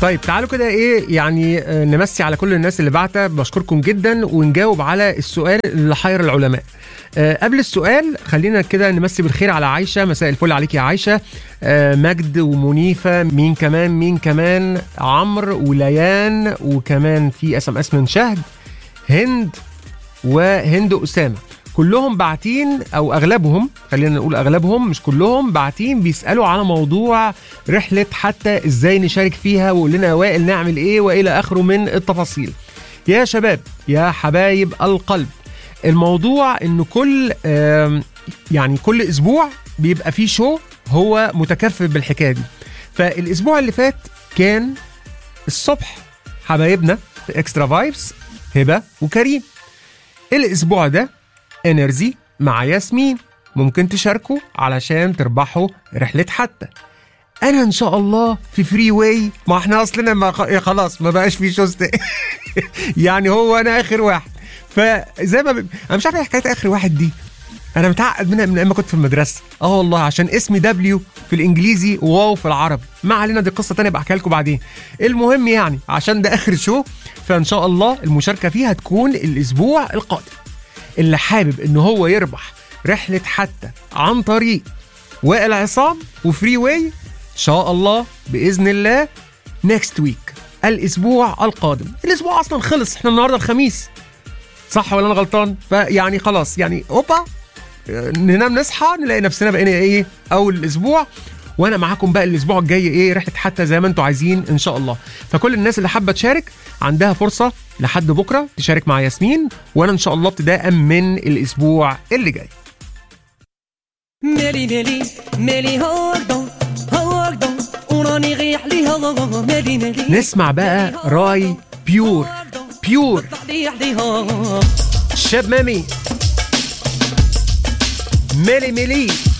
طيب تعالوا كده ايه يعني آه، نمسي على كل الناس اللي بعتها بشكركم جدا ونجاوب على السؤال اللي حير العلماء آه، قبل السؤال خلينا كده نمسي بالخير على عايشه مساء الفل عليك يا عايشه آه، مجد ومنيفه مين كمان مين كمان عمرو وليان وكمان في اس ام اس من شهد هند وهند اسامه كلهم باعتين او اغلبهم خلينا نقول اغلبهم مش كلهم باعتين بيسالوا على موضوع رحله حتى ازاي نشارك فيها وقول لنا يا وائل نعمل ايه والى اخره من التفاصيل يا شباب يا حبايب القلب الموضوع ان كل آم، يعني كل اسبوع بيبقى فيه شو هو متكفل بالحكايه دي فالاسبوع اللي فات كان الصبح حبايبنا في اكسترا فايبس هبه وكريم الاسبوع ده انرجي مع ياسمين ممكن تشاركوا علشان تربحوا رحله حتى انا ان شاء الله في فري واي ما احنا اصلنا ما خ- خلاص ما بقاش في شوز تاني. يعني هو انا اخر واحد فزي ما ب... انا مش عارف ايه حكايه اخر واحد دي انا متعقد منها من ايام كنت في المدرسه اه والله عشان اسمي دبليو في الانجليزي وواو في العربي ما علينا دي قصه تانية بحكيها لكم بعدين المهم يعني عشان ده اخر شو فان شاء الله المشاركه فيها هتكون الاسبوع القادم اللي حابب ان هو يربح رحله حتى عن طريق وائل عصام وفري واي ان شاء الله باذن الله نيكست ويك الاسبوع القادم الاسبوع اصلا خلص احنا النهارده الخميس صح ولا انا غلطان فيعني خلاص يعني اوبا ننام نصحى نلاقي نفسنا بقينا ايه اول الاسبوع وانا معاكم بقى الاسبوع الجاي ايه رحله حتى زي ما انتم عايزين ان شاء الله فكل الناس اللي حابه تشارك عندها فرصه لحد بكره تشارك مع ياسمين وانا ان شاء الله ابتداء من الاسبوع اللي جاي مالي مالي مالي هاردون هاردون وراني غيح ليها مالي مالي نسمع بقى راي بيور بيور عليها عليها شاب مامي ميلي ميلي